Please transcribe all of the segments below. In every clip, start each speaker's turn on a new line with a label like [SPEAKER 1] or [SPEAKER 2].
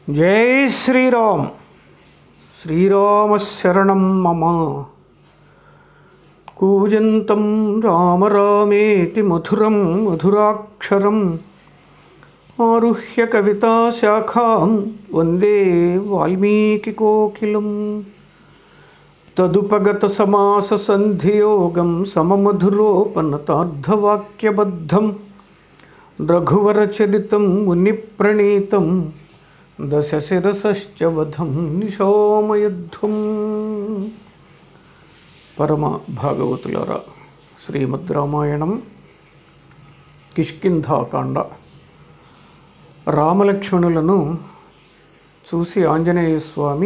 [SPEAKER 1] జై శ్రీరామ్ శ్రీరామశరణం మమ కూజంతం రామ రామేతి మధురం మధురాక్షరం ఆరుహ్య కవితాశాఖాం వందే వాల్మీకికోకిలం తదుపగత సమాస సంధియోగం సమమధురోపనతార్థవాక్యబద్ధం రఘువరచరితం మునిప్రణీతం దశశిరసశ్చ వధం నిశోమయుద్ధం పరమ భాగవతులారా శ్రీమద్ రామాయణం కిష్కింధాకాండ రామలక్ష్మణులను చూసి ఆంజనేయ స్వామి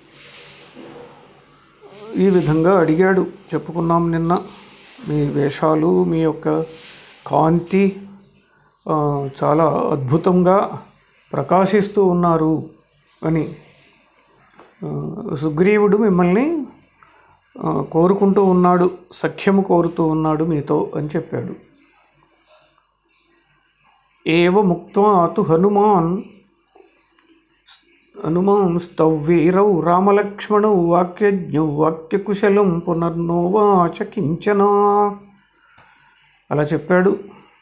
[SPEAKER 1] ఈ విధంగా అడిగాడు చెప్పుకున్నాం నిన్న మీ వేషాలు మీ యొక్క కాంతి ఆ, చాలా అద్భుతంగా ప్రకాశిస్తూ ఉన్నారు అని ఆ, సుగ్రీవుడు మిమ్మల్ని ఆ, కోరుకుంటూ ఉన్నాడు సఖ్యము కోరుతూ ఉన్నాడు మీతో అని చెప్పాడు ఏవ ముక్తు హనుమాన్ హనుమాన్ స్తవ్వీరౌ రామలక్ష్మణౌ వాక్యజ్ఞౌ వాక్యకుశలం పునర్నోవాచ కించనా అలా చెప్పాడు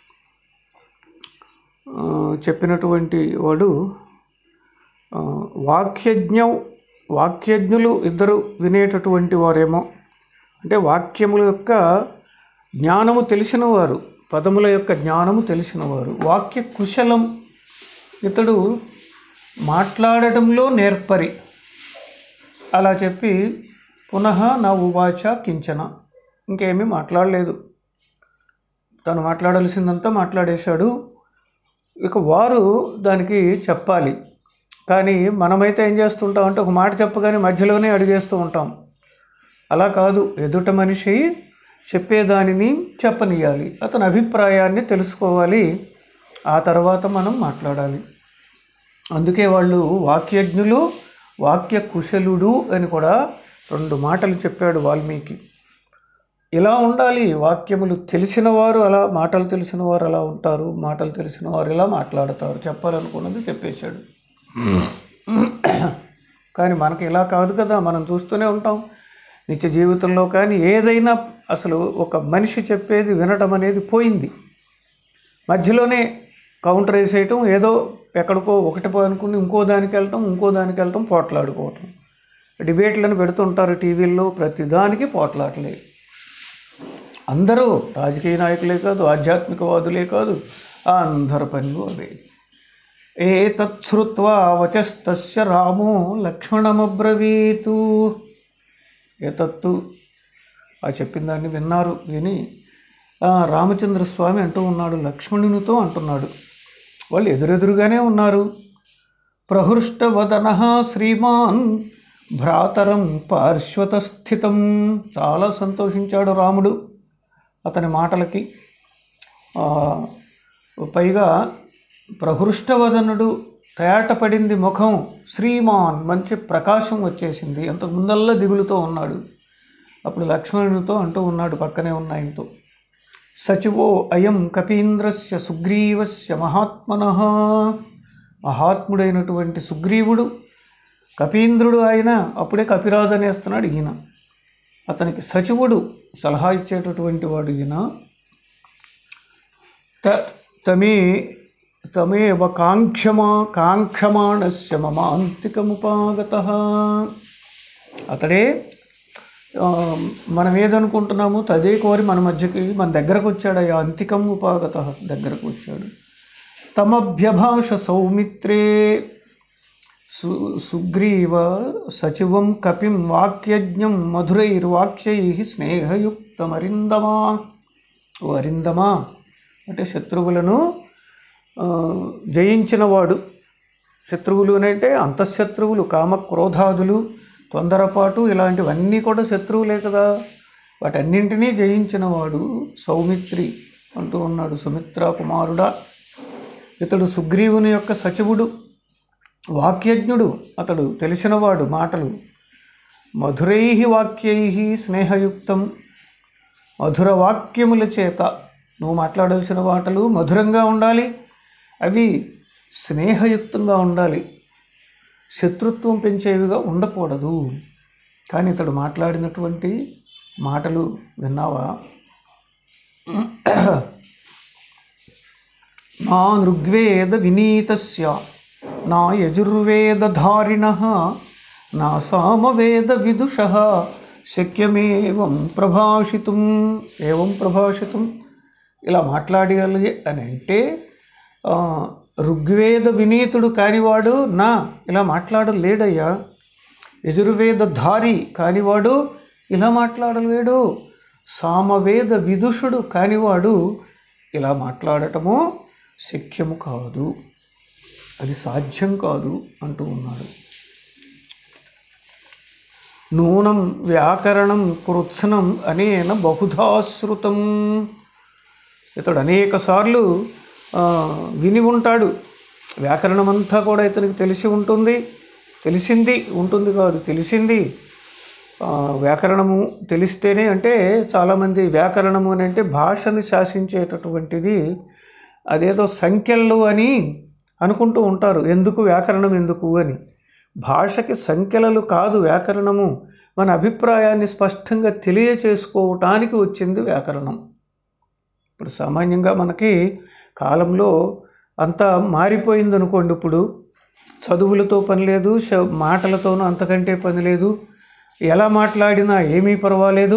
[SPEAKER 1] ఆ, చెప్పినటువంటి వాడు ఆ, వాక్యజ్ఞం వాక్యజ్ఞులు ఇద్దరు వినేటటువంటి వారేమో అంటే వాక్యముల యొక్క జ్ఞానము తెలిసిన వారు పదముల యొక్క జ్ఞానము తెలిసిన వారు వాక్య కుశలం ఇతడు మాట్లాడటంలో నేర్పరి అలా చెప్పి పునః నా ఉవాచ కించన ఇంకేమీ మాట్లాడలేదు తను మాట్లాడాల్సిందంతా మాట్లాడేశాడు ఇక వారు దానికి చెప్పాలి కానీ మనమైతే ఏం చేస్తుంటాం అంటే ఒక మాట చెప్పగానే మధ్యలోనే అడిగేస్తూ ఉంటాం అలా కాదు ఎదుట మనిషి చెప్పేదానిని చెప్పనీయాలి అతని అభిప్రాయాన్ని తెలుసుకోవాలి ఆ తర్వాత మనం మాట్లాడాలి అందుకే వాళ్ళు వాక్యజ్ఞులు వాక్య కుశలుడు అని కూడా రెండు మాటలు చెప్పాడు వాల్మీకి ఇలా ఉండాలి వాక్యములు తెలిసిన వారు అలా మాటలు తెలిసిన వారు అలా ఉంటారు మాటలు తెలిసిన వారు ఇలా మాట్లాడతారు చెప్పాలనుకున్నది చెప్పేశాడు కానీ మనకి ఇలా కాదు కదా మనం చూస్తూనే ఉంటాం నిత్య జీవితంలో కానీ ఏదైనా అసలు ఒక మనిషి చెప్పేది వినడం అనేది పోయింది మధ్యలోనే కౌంటర్ వేసేయటం ఏదో ఎక్కడికో ఒకటి అనుకుని ఇంకో దానికి వెళ్ళటం ఇంకో దానికి వెళ్ళటం పోట్లాడుకోవటం డిబేట్లను పెడుతుంటారు టీవీల్లో ప్రతిదానికి పోట్లాటలే అందరూ రాజకీయ నాయకులే కాదు ఆధ్యాత్మికవాదులే కాదు అందరి పనులు అవే ఏ తత్శ్రుత్వా వచస్తస్య రామో లక్ష్మణమబ్రవీతు ఏ తత్తు ఆ చెప్పిన దాన్ని విన్నారు విని ఆ, రామచంద్ర స్వామి అంటూ ఉన్నాడు లక్ష్మణునితో అంటున్నాడు వాళ్ళు ఎదురెదురుగానే ఉన్నారు ప్రహృష్టవదన శ్రీమాన్ భ్రాతరం పార్శ్వత స్థితం చాలా సంతోషించాడు రాముడు అతని మాటలకి ఆ, పైగా ప్రహృష్టవదనుడు తేటపడింది ముఖం శ్రీమాన్ మంచి ప్రకాశం వచ్చేసింది అంతకు ముందల్లా దిగులుతో ఉన్నాడు అప్పుడు లక్ష్మణునితో అంటూ ఉన్నాడు పక్కనే ఉన్న ఆయనతో సచివో అయం కపీంద్రస్య సుగ్రీవస్య మహాత్మన మహాత్ముడైనటువంటి సుగ్రీవుడు కపీంద్రుడు ఆయన అప్పుడే కపిరాజు అనేస్తున్నాడు ఈయన అతనికి సచివుడు సలహా ఇచ్చేటటువంటి వాడు ఈయన త తమే తమేవ కాంక్షమా కాంక్షమాణస్య మమాంతికముపాగత అతడే ఆ, మనం ఏదనుకుంటున్నామో తదే కోరి మన మధ్యకి మన దగ్గరకు వచ్చాడు అయ్యా అంతికం ఉపాగత దగ్గరకు వచ్చాడు తమభ్యభాష సౌమిత్రే సు సుగ్రీవ సచివం కపిం వాక్యజ్ఞం మధురైర్వాక్యై స్నేహయుక్తమరిందమా ఓ అరిందమా అంటే శత్రువులను ఆ, జయించినవాడు శత్రువులు అని అంటే అంతఃశత్రువులు కామ క్రోధాదులు తొందరపాటు ఇలాంటివన్నీ కూడా శత్రువులే కదా వాటన్నింటినీ జయించినవాడు సౌమిత్రి అంటూ ఉన్నాడు సుమిత్ర కుమారుడా ఇతడు సుగ్రీవుని యొక్క సచివుడు వాక్యజ్ఞుడు అతడు తెలిసినవాడు మాటలు మధురై వాక్యై స్నేహయుక్తం మధుర వాక్యముల చేత నువ్వు మాట్లాడాల్సిన మాటలు మధురంగా ఉండాలి అవి స్నేహయుక్తంగా ఉండాలి శత్రుత్వం పెంచేవిగా ఉండకూడదు కానీ ఇతడు మాట్లాడినటువంటి మాటలు విన్నావా నా ఋగ్వేద వినీతస్య నా యజుర్వేదధారిణ నా సామవేద విదుష శక్యమేవం ప్రభాషితుం ఏవం ప్రభాషితుం ఇలా మాట్లాడగలిగే అని అంటే ఆ, ఋగ్వేద వినీతుడు కానివాడు నా ఇలా మాట్లాడలేడయ్యా యజుర్వేదధారి కానివాడు ఇలా మాట్లాడలేడు సామవేద విదుషుడు కానివాడు ఇలా మాట్లాడటము శక్యము కాదు అది సాధ్యం కాదు అంటూ ఉన్నాడు నూనం వ్యాకరణం కృత్సనం అనేన బహుధాశ్రుతం ఇతడు అనేక సార్లు విని ఉంటాడు వ్యాకరణం అంతా కూడా ఇతనికి తెలిసి ఉంటుంది తెలిసింది ఉంటుంది కాదు తెలిసింది ఆ, వ్యాకరణము తెలిస్తేనే అంటే చాలామంది వ్యాకరణము అని అంటే భాషని శాసించేటటువంటిది అదేదో సంఖ్యలు అని అనుకుంటూ ఉంటారు ఎందుకు వ్యాకరణం ఎందుకు అని భాషకి సంఖ్యలు కాదు వ్యాకరణము మన అభిప్రాయాన్ని స్పష్టంగా తెలియచేసుకోవటానికి వచ్చింది వ్యాకరణం ఇప్పుడు సామాన్యంగా మనకి కాలంలో అంతా మారిపోయింది అనుకోండి ఇప్పుడు చదువులతో పని లేదు శ- మాటలతోనూ అంతకంటే పని లేదు ఎలా మాట్లాడినా ఏమీ పర్వాలేదు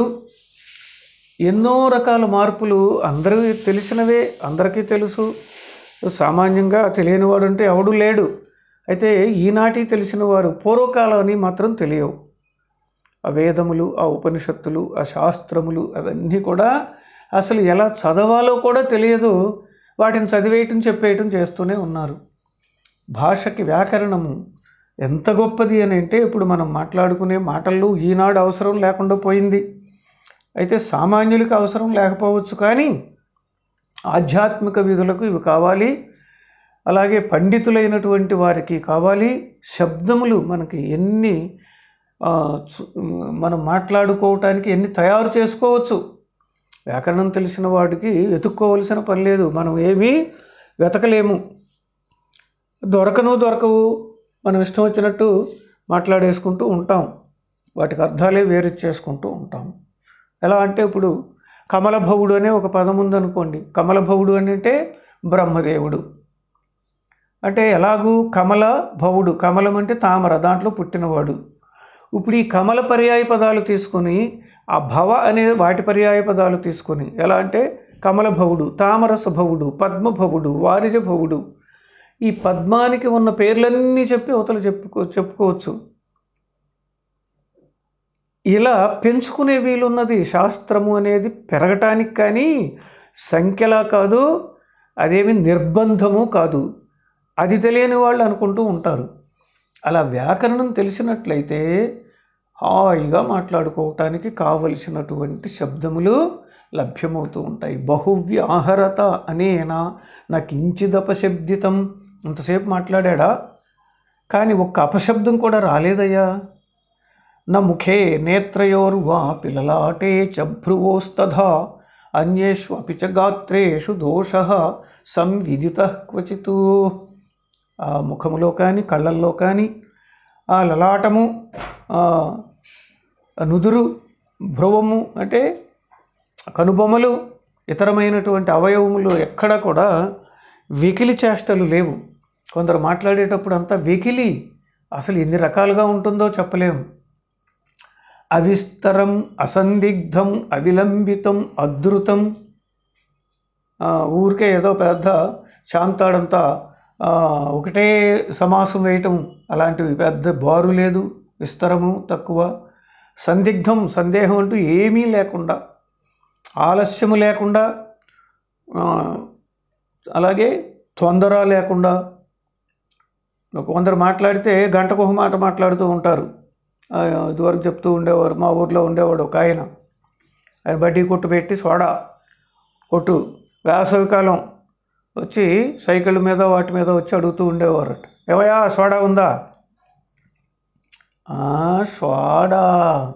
[SPEAKER 1] ఎన్నో రకాల మార్పులు అందరూ తెలిసినవే అందరికీ తెలుసు సామాన్యంగా తెలియని వాడు అంటే ఎవడు లేడు అయితే ఈనాటి తెలిసిన వారు పూర్వకాలని మాత్రం తెలియవు ఆ వేదములు ఆ ఉపనిషత్తులు ఆ శాస్త్రములు అవన్నీ కూడా అసలు ఎలా చదవాలో కూడా తెలియదు వాటిని చదివేయటం చెప్పేయటం చేస్తూనే ఉన్నారు భాషకి వ్యాకరణము ఎంత గొప్పది అని అంటే ఇప్పుడు మనం మాట్లాడుకునే మాటల్లో ఈనాడు అవసరం లేకుండా పోయింది అయితే సామాన్యులకు అవసరం లేకపోవచ్చు కానీ ఆధ్యాత్మిక విధులకు ఇవి కావాలి అలాగే పండితులైనటువంటి వారికి కావాలి శబ్దములు మనకి ఎన్ని ఆ, చు- మనం మాట్లాడుకోవటానికి ఎన్ని తయారు చేసుకోవచ్చు వ్యాకరణం తెలిసిన వాడికి వెతుక్కోవలసిన పని లేదు మనం ఏమీ వెతకలేము దొరకను దొరకవు మనం ఇష్టం వచ్చినట్టు మాట్లాడేసుకుంటూ ఉంటాం వాటికి అర్థాలే వేరిచ్చేసుకుంటూ ఉంటాం ఎలా అంటే ఇప్పుడు కమలభవుడు అనే ఒక పదం ఉందనుకోండి కమలభవుడు అని అంటే బ్రహ్మదేవుడు అంటే ఎలాగూ కమల భవుడు కమలం అంటే తామర దాంట్లో పుట్టినవాడు ఇప్పుడు ఈ కమల పర్యాయ పదాలు తీసుకొని ఆ భవ అనే వాటి పర్యాయ పదాలు తీసుకొని ఎలా అంటే కమల భవుడు తామరస భవుడు పద్మభవుడు వారిజ భవుడు ఈ పద్మానికి ఉన్న పేర్లన్నీ చెప్పి అవతల చెప్పుకో చెప్పుకోవచ్చు ఇలా పెంచుకునే వీలున్నది శాస్త్రము అనేది పెరగటానికి కానీ సంఖ్యలా కాదు అదేమి నిర్బంధము కాదు అది తెలియని వాళ్ళు అనుకుంటూ ఉంటారు అలా వ్యాకరణం తెలిసినట్లయితే హాయిగా మాట్లాడుకోవటానికి కావలసినటువంటి శబ్దములు లభ్యమవుతూ ఉంటాయి బహువ్యాహరత అనేనా నాకు ఇంచిదపశబ్దితం అంతసేపు మాట్లాడా కానీ ఒక్క అపశబ్దం కూడా రాలేదయ్యా న ముఖే నేత్రయోర్వా పిలలాటే చ భ్రువోస్తథా అన్యేష్వపి చ గాత్రేషు దోష సంవిదిత క్వచిత్ ఆ ముఖములో కానీ కళ్ళల్లో కానీ ఆ లలాటము ఆ నుదురు భ్రువము అంటే కనుబొమ్మలు ఇతరమైనటువంటి అవయవములు ఎక్కడ కూడా వెకిలి చేష్టలు లేవు కొందరు మాట్లాడేటప్పుడు అంతా వెకిలి అసలు ఎన్ని రకాలుగా ఉంటుందో చెప్పలేము అవిస్తరం అసందిగ్ధం అవిలంబితం అద్రుతం ఆ, ఊరికే ఏదో పెద్ద శాంతాడంతా ఆ, ఒకటే సమాసం వేయటం అలాంటివి పెద్ద బారు లేదు విస్తరము తక్కువ సందిగ్ధం సందేహం అంటూ ఏమీ లేకుండా ఆలస్యము లేకుండా ఆ, అలాగే తొందర లేకుండా కొందరు మాట్లాడితే గంటకు ఒక మాట మాట్లాడుతూ ఉంటారు ఆ, ఇదివరకు చెప్తూ ఉండేవారు మా ఊర్లో ఉండేవాడు ఒక ఆయన ఆయన బడ్డీ కొట్టు పెట్టి సోడా కొట్టు వేసవికాలం వచ్చి సైకిల్ మీద వాటి మీద వచ్చి అడుగుతూ ఉండేవారట ఏవయ్యా సోడా ఉందా "ఆ, సోడా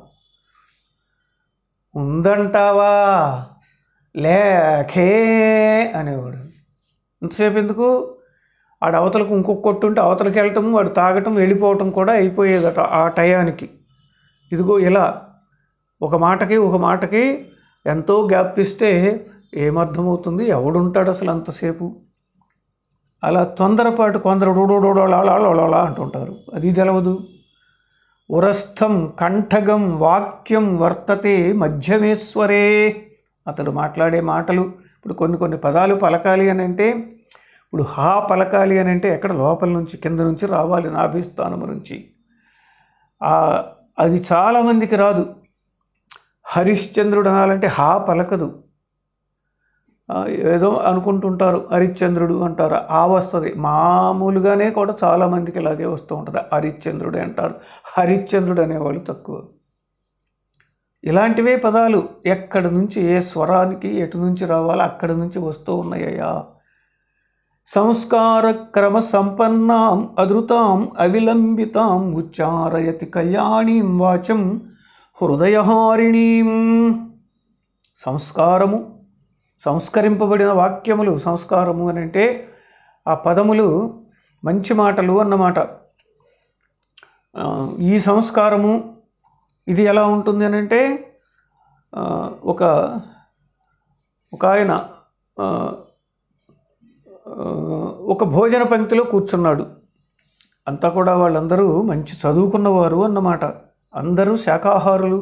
[SPEAKER 1] ఉందంటావా లేఖే అనేవాడు ఇంతసేపు ఎందుకు ఆడ అవతలకు ఇంకొక కొట్టుంటే అవతలకి వెళ్ళటం వాడు తాగటం వెళ్ళిపోవటం కూడా అయిపోయేదట ఆ టయానికి ఇదిగో ఇలా ఒక మాటకి ఒక మాటకి ఎంతో గ్యాప్ ఇస్తే ఏమర్థమవుతుంది ఎవడుంటాడు అసలు అంతసేపు అలా తొందరపాటు కొందరు డోడోడోడోలా అంటుంటారు అది తెలవదు ఉరస్థం కంఠగం వాక్యం వర్తతే మధ్యమేశ్వరే అతడు మాట్లాడే మాటలు ఇప్పుడు కొన్ని కొన్ని పదాలు పలకాలి అని అంటే ఇప్పుడు హా పలకాలి అని అంటే ఎక్కడ లోపల నుంచి కింద నుంచి రావాలి నాభిస్థానము నుంచి ఆ, అది చాలామందికి రాదు హరిశ్చంద్రుడు అనాలంటే హా పలకదు ఆ, ఏదో అనుకుంటుంటారు హరిశ్చంద్రుడు అంటారు ఆ వస్తుంది మామూలుగానే కూడా చాలామందికి ఇలాగే వస్తూ ఉంటుంది హరిశ్చంద్రుడు అంటారు హరిశ్చంద్రుడు అనేవాళ్ళు తక్కువ ఇలాంటివే పదాలు ఎక్కడి నుంచి ఏ స్వరానికి ఎటు నుంచి రావాలో అక్కడి నుంచి వస్తూ ఉన్నాయ్యా సంస్కార క్రమ సంపన్నాం అధృతాం అవిలంబితాం ఉచ్చారయతి కళ్యాణీం వాచం హృదయహారిణీం సంస్కారము సంస్కరింపబడిన వాక్యములు సంస్కారము అని అంటే ఆ పదములు మంచి మాటలు అన్నమాట ఆ, ఈ సంస్కారము ఇది ఎలా ఉంటుంది అని అంటే ఆ, ఒక ఒక ఆయన ఆ, ఆ, ఒక భోజన పంక్తిలో కూర్చున్నాడు అంతా కూడా వాళ్ళందరూ మంచి చదువుకున్నవారు అన్నమాట అందరూ శాకాహారులు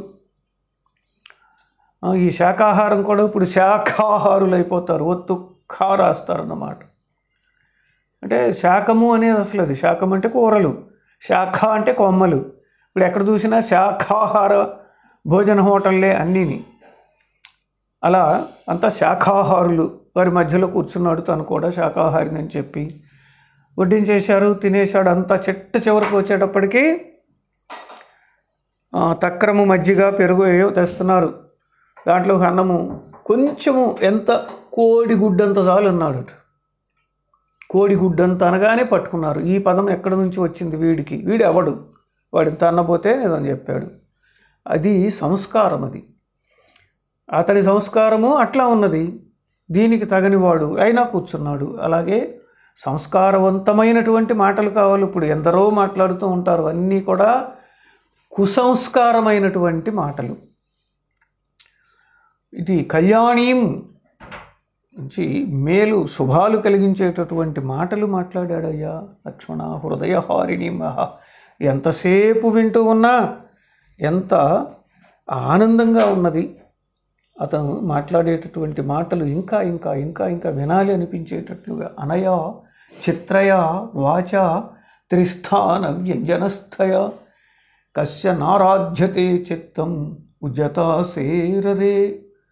[SPEAKER 1] ఆ, ఈ శాకాహారం కూడా ఇప్పుడు శాఖాహారులు అయిపోతారు ఒత్తు ఖా రాస్తారన్నమాట అంటే శాకము అనేది అసలు అది శాకం అంటే కూరలు శాఖ అంటే కొమ్మలు ఇప్పుడు ఎక్కడ చూసినా శాఖాహార భోజన హోటల్లే అన్నీని అలా అంతా శాఖాహారులు వారి మధ్యలో కూర్చున్నాడు తను కూడా శాఖాహారిని అని చెప్పి వడ్డించేశారు తినేశాడు అంతా చెట్ట చివరికి వచ్చేటప్పటికి ఆ, తక్రము మజ్జిగ పెరుగు ఏవో తెస్తున్నారు దాంట్లో అన్నము కొంచెము ఎంత కోడి గుడ్డంత చాలు అన్నాడు కోడి గుడ్డంత అనగానే పట్టుకున్నారు ఈ పదం ఎక్కడి నుంచి వచ్చింది వీడికి వీడు ఎవడు వాడు ఇంత అన్నపోతే అని చెప్పాడు అది సంస్కారం అది అతని సంస్కారము అట్లా ఉన్నది దీనికి తగని వాడు అయినా కూర్చున్నాడు అలాగే సంస్కారవంతమైనటువంటి మాటలు కావాలి ఇప్పుడు ఎందరో మాట్లాడుతూ ఉంటారు అన్నీ కూడా కుసంస్కారమైనటువంటి మాటలు ఇది కళ్యాణీం నుంచి మేలు శుభాలు కలిగించేటటువంటి మాటలు మాట్లాడాడయ్యా లక్ష్మణ హృదయహారిణి మహా ఎంతసేపు వింటూ ఉన్నా ఎంత ఆనందంగా ఉన్నది అతను మాట్లాడేటటువంటి మాటలు ఇంకా ఇంకా ఇంకా ఇంకా వినాలి అనిపించేటట్లుగా అనయ చిత్రయ వాచ త్రిస్థాన వ్యంజనస్థయ కస్య నారాధ్యతే చిత్తం ఉజతాసేరరే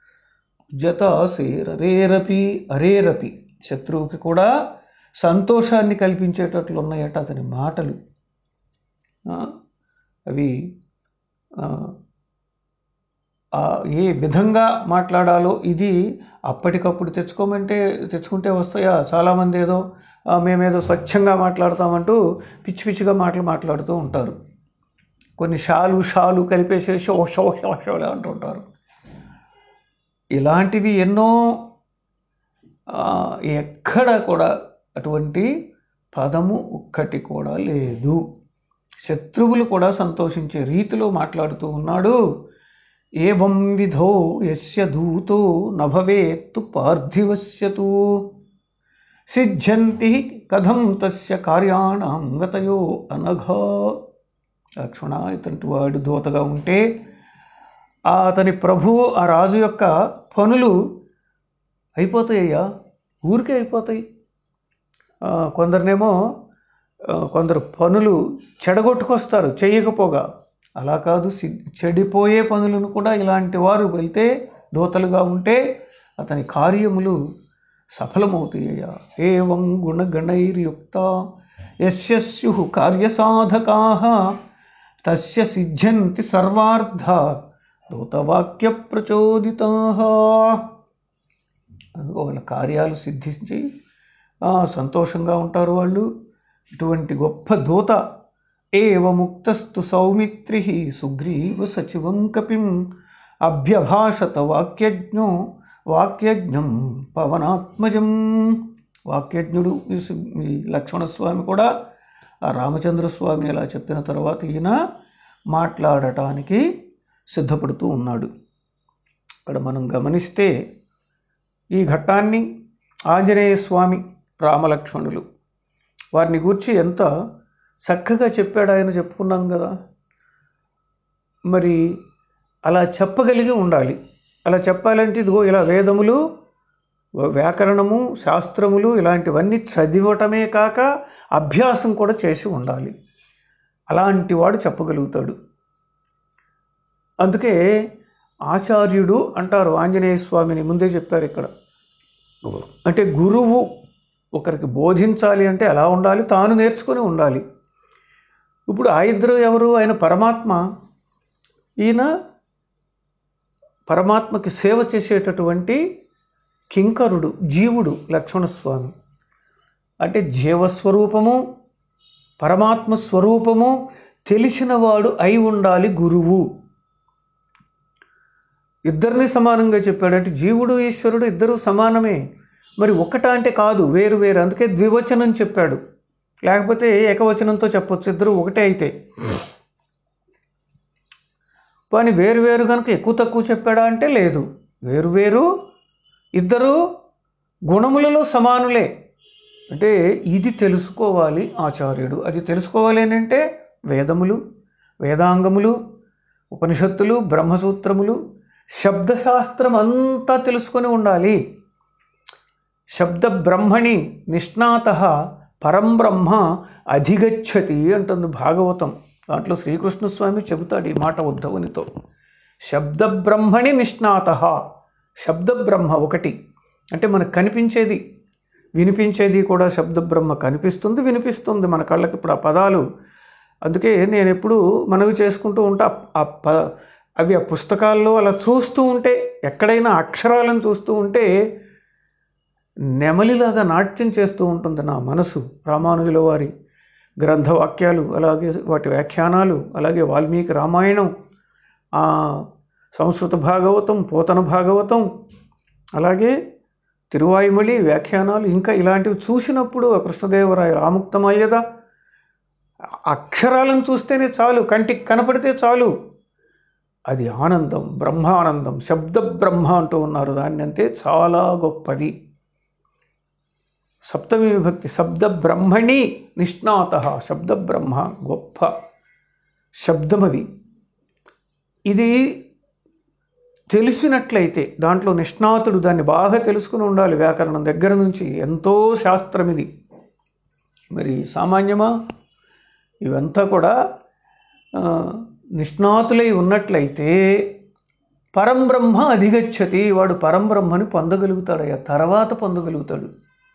[SPEAKER 1] జతాసేరరేరపి అరేరపి శత్రువుకి కూడా సంతోషాన్ని కల్పించేటట్లు ఉన్నాయట అతని మాటలు ఆ, అవి ఆ, ఆ, ఏ విధంగా మాట్లాడాలో ఇది అప్పటికప్పుడు తెచ్చుకోమంటే తెచ్చుకుంటే వస్తాయా చాలామంది ఏదో "ఆ, మేమేదో స్వచ్ఛంగా మాట్లాడతామంటూ పిచ్చి పిచ్చిగా మాటలు మాట్లాడుతూ ఉంటారు కొన్ని షాలు షాలు కలిపేసే షో షో షో షోలు అంటుంటారు ఇలాంటివి ఎన్నో ఆ, ఎక్కడ కూడా అటువంటి పదము ఒక్కటి కూడా లేదు శత్రువులు కూడా సంతోషించే రీతిలో మాట్లాడుతూ ఉన్నాడు ఏవం విధో యస్య దూతో నభవేత్తు పార్థివస్యతు సిద్ధ్యంతి కథం తస్య కార్యాణం గతయో అనఘా లక్ష్మణ ఇతటి వాడు దూతగా ఉంటే ఆ అతని ప్రభువు ఆ రాజు యొక్క పనులు అయిపోతాయ్యా ఊరికే అయిపోతాయి ఆ, కొందరినేమో ఆ, కొందరు పనులు చెడగొట్టుకొస్తారు చేయకపోగా అలా కాదు సి- చెడిపోయే పనులను కూడా ఇలాంటి వారు వెళ్తే దూతలుగా ఉంటే అతని కార్యములు సఫలమవుతాయ్యా ఏవం గుణగణైర్యుక్త యస్య స్యు కార్యసాధకా తస్య సిద్ధ్యంతి సర్వార్థ దూతవాక్య ప్రచోదితా వాళ్ళ కార్యాలు సిద్ధించి ఆ, సంతోషంగా ఉంటారు వాళ్ళు ఇటువంటి గొప్ప దూత ఏవముక్తస్తు సౌమిత్రి సుగ్రీవ సచివం కపిం అభ్యభాషత వాక్యజ్ఞో వాక్యజ్ఞం పవనాత్మజం వాక్యజ్ఞుడు ఈ సు- ఈ లక్ష్మణస్వామి కూడా ఆ రామచంద్రస్వామి ఇలా చెప్పిన తర్వాత ఈయన మాట్లాడటానికి సిద్ధపడుతూ ఉన్నాడు ఇక్కడ మనం గమనిస్తే ఈ ఘట్టాన్ని ఆంజనేయ స్వామి రామలక్ష్మణులు వారిని గూర్చి ఎంత చక్కగా చెప్పాడు ఆయన చెప్పుకున్నాం కదా మరి అలా చెప్పగలిగి ఉండాలి అలా చెప్పాలంటే ఇదిగో ఇలా వేదములు వ్యాకరణము శాస్త్రములు ఇలాంటివన్నీ చదివటమే కాక అభ్యాసం కూడా చేసి ఉండాలి అలాంటి వాడు చెప్పగలుగుతాడు అందుకే ఆచార్యుడు అంటారు ఆంజనేయ స్వామిని ముందే చెప్పారు ఇక్కడ అంటే గురువు ఒకరికి బోధించాలి అంటే ఎలా ఉండాలి తాను నేర్చుకొని ఉండాలి ఇప్పుడు ఆ ఇద్దరు ఎవరు ఆయన పరమాత్మ ఈయన పరమాత్మకి సేవ చేసేటటువంటి కింకరుడు జీవుడు లక్ష్మణస్వామి అంటే జీవస్వరూపము పరమాత్మ స్వరూపము తెలిసినవాడు అయి ఉండాలి గురువు ఇద్దరిని సమానంగా చెప్పాడు అంటే జీవుడు ఈశ్వరుడు ఇద్దరు సమానమే మరి ఒకట అంటే కాదు వేరు వేరు అందుకే ద్వివచనం చెప్పాడు లేకపోతే ఏకవచనంతో చెప్పొచ్చు ఇద్దరు ఒకటే అయితే కానీ వేరు వేరు కనుక ఎక్కువ తక్కువ చెప్పాడా అంటే లేదు వేరు వేరు ఇద్దరు గుణములలో సమానులే అంటే ఇది తెలుసుకోవాలి ఆచార్యుడు అది తెలుసుకోవాలి అని అంటే వేదములు వేదాంగములు ఉపనిషత్తులు బ్రహ్మసూత్రములు శబ్దశాస్త్రం అంతా తెలుసుకొని ఉండాలి శబ్ద బ్రహ్మణి నిష్ణాత పరం బ్రహ్మ అధిగచ్చతి అంటుంది భాగవతం దాంట్లో శ్రీకృష్ణస్వామి చెబుతాడు ఈ మాట ఉద్ధవునితో శబ్ద బ్రహ్మణి నిష్ణాత శబ్ద బ్రహ్మ ఒకటి అంటే మనకు కనిపించేది వినిపించేది కూడా శబ్ద బ్రహ్మ కనిపిస్తుంది వినిపిస్తుంది మన కళ్ళకి ఇప్పుడు ఆ పదాలు అందుకే నేను ఎప్పుడు మనవి చేసుకుంటూ ఉంటా ఆ ప అవి ఆ పుస్తకాల్లో అలా చూస్తూ ఉంటే ఎక్కడైనా అక్షరాలను చూస్తూ ఉంటే నెమలిలాగా నాట్యం చేస్తూ ఉంటుంది నా మనసు రామానుజుల వారి గ్రంథవాక్యాలు అలాగే వాటి వ్యాఖ్యానాలు అలాగే వాల్మీకి రామాయణం ఆ సంస్కృత భాగవతం పోతన భాగవతం అలాగే తిరువాయుమలి వ్యాఖ్యానాలు ఇంకా ఇలాంటివి చూసినప్పుడు ఆ కృష్ణదేవరాయ ఆముక్తమాల్యద అక్షరాలను చూస్తేనే చాలు కంటికి కనపడితే చాలు అది ఆనందం బ్రహ్మానందం శబ్ద బ్రహ్మ అంటూ ఉన్నారు దాన్ని అంటే చాలా గొప్పది సప్తమి విభక్తి శబ్ద బ్రహ్మణి నిష్ణాత శబ్ద బ్రహ్మ గొప్ప శబ్దమది ఇది తెలిసినట్లయితే దాంట్లో నిష్ణాతుడు దాన్ని బాగా తెలుసుకుని ఉండాలి వ్యాకరణం దగ్గర నుంచి ఎంతో శాస్త్రం ఇది మరి సామాన్యమా ఇవంతా కూడా ఆ, నిష్ణాతులై ఉన్నట్లయితే పరంబ్రహ్మ అధిగచ్చతి వాడు పరంబ్రహ్మని పొందగలుగుతాడయ్యా తర్వాత పొందగలుగుతాడు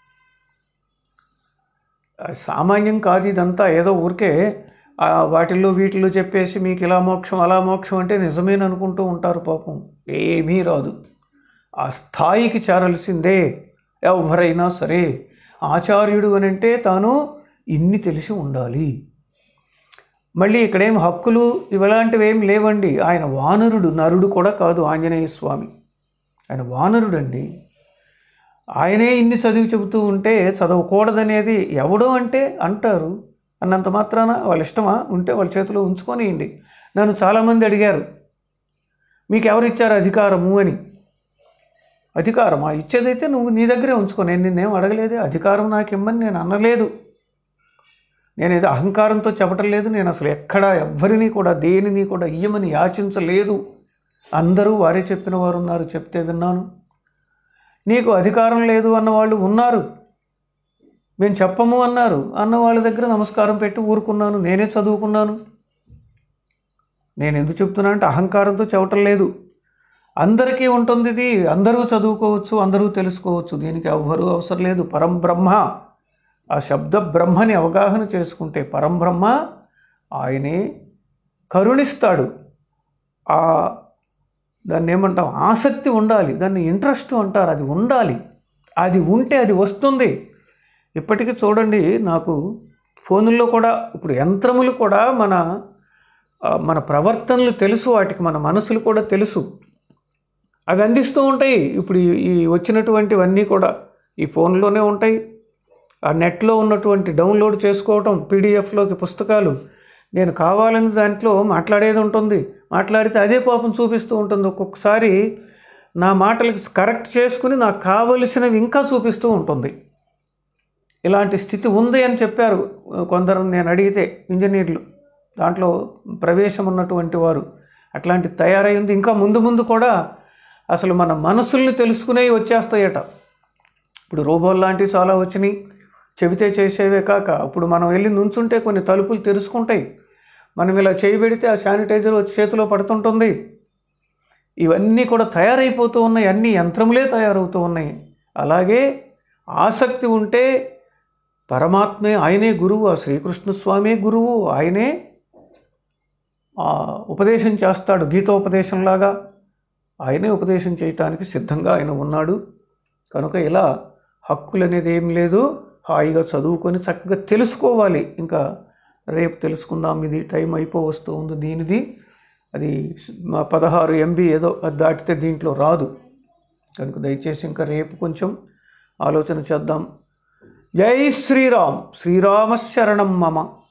[SPEAKER 1] ఆ, సామాన్యం కాదు ఇదంతా ఏదో ఊరికే ఆ, వాటిల్లో వీటిల్లో చెప్పేసి మీకు ఇలా మోక్షం అలా మోక్షం అంటే నిజమేననుకుంటూ ఉంటారు పాపం ఏమీ రాదు ఆ స్థాయికి చేరాల్సిందే ఎవరైనా సరే ఆచార్యుడు అని అంటే తాను ఇన్ని తెలిసి ఉండాలి మళ్ళీ ఇక్కడేం హక్కులు ఇలాంటివి ఏం లేవండి ఆయన వానరుడు నరుడు కూడా కాదు ఆంజనేయ స్వామి ఆయన వానరుడండి ఆయనే ఇన్ని చదివి చెబుతూ ఉంటే చదవకూడదనేది ఎవడో అంటే అంటారు అన్నంత మాత్రాన వాళ్ళ ఇష్టమా ఉంటే వాళ్ళ చేతిలో ఉంచుకొనియండి నన్ను చాలామంది అడిగారు మీకు ఎవరు ఇచ్చారు అధికారము అని అధికారమా ఇచ్చేదైతే నువ్వు నీ దగ్గరే ఉంచుకో నేను నిన్నేం అడగలేదే అధికారం నాకు ఇమ్మని నేను అనలేదు నేను ఏదో అహంకారంతో చెప్పటం లేదు నేను అసలు ఎక్కడా ఎవ్వరిని కూడా దేనిని కూడా ఇయ్యమని యాచించలేదు అందరూ వారే చెప్పిన వారు ఉన్నారు చెప్తే విన్నాను నీకు అధికారం లేదు అన్న వాళ్ళు ఉన్నారు మేము చెప్పము అన్నారు అన్న వాళ్ళ దగ్గర నమస్కారం పెట్టి ఊరుకున్నాను నేనే చదువుకున్నాను నేను ఎందుకు చెప్తున్నా అంటే అహంకారంతో చెప్పటం లేదు అందరికీ ఉంటుంది ఇది అందరూ చదువుకోవచ్చు అందరూ తెలుసుకోవచ్చు దీనికి ఎవ్వరూ అవసరం లేదు పరంబ్రహ్మ ఆ శబ్ద బ్రహ్మని అవగాహన చేసుకుంటే పరంబ్రహ్మ ఆయనే కరుణిస్తాడు ఆ దాన్ని ఏమంటాం ఆసక్తి ఉండాలి దాన్ని ఇంట్రెస్ట్ అంటారు అది ఉండాలి అది ఉంటే అది వస్తుంది ఇప్పటికీ చూడండి నాకు ఫోనుల్లో కూడా ఇప్పుడు యంత్రములు కూడా మన ఆ, మన ప్రవర్తనలు తెలుసు వాటికి మన మనసులు కూడా తెలుసు అవి అందిస్తూ ఉంటాయి ఇప్పుడు ఈ- ఈ వచ్చినటువంటివన్నీ కూడా ఈ ఫోన్లోనే ఉంటాయి ఆ నెట్లో ఉన్నటువంటి డౌన్లోడ్ చేసుకోవటం పీడిఎఫ్లోకి పుస్తకాలు నేను కావాలని దాంట్లో మాట్లాడేది ఉంటుంది మాట్లాడితే అదే పాపం చూపిస్తూ ఉంటుంది ఒక్కొక్కసారి నా మాటలకి కరెక్ట్ చేసుకుని నాకు కావలసినవి ఇంకా చూపిస్తూ ఉంటుంది ఇలాంటి స్థితి ఉంది అని చెప్పారు కొందరు నేను అడిగితే ఇంజనీర్లు దాంట్లో ప్రవేశం ఉన్నటువంటి వారు అట్లాంటి తయారైంది ఇంకా ముందు ముందు కూడా అసలు మన మనసుల్ని తెలుసుకునేవి వచ్చేస్తాయట ఇప్పుడు రోబోల్ లాంటివి చాలా వచ్చినాయి చెబితే చేసేవే కాక అప్పుడు మనం వెళ్ళి నుంచుంటే కొన్ని తలుపులు తెరుచుకుంటాయి మనం ఇలా చేయబెడితే ఆ శానిటైజర్ వచ్చి చేతిలో పడుతుంటుంది ఇవన్నీ కూడా తయారైపోతూ ఉన్నాయి అన్ని యంత్రములే తయారవుతూ ఉన్నాయి అలాగే ఆసక్తి ఉంటే పరమాత్మే ఆయనే గురువు ఆ శ్రీకృష్ణ స్వామే గురువు ఆయనే ఆ, ఉపదేశం చేస్తాడు గీతోపదేశంలాగా ఆయనే ఉపదేశం చేయటానికి సిద్ధంగా ఆయన ఉన్నాడు కనుక ఇలా హక్కులు అనేది ఏం లేదు హాయిగా చదువుకొని చక్కగా తెలుసుకోవాలి ఇంకా రేపు తెలుసుకుందాం ఇది టైం అయిపో వస్తూ ఉంది దీనిది అది మా పదహారు ఎంబీ ఏదో అది దాటితే దీంట్లో రాదు కనుక దయచేసి ఇంకా రేపు కొంచెం ఆలోచన చేద్దాం జై శ్రీరామ్ శ్రీరామ శరణం మమ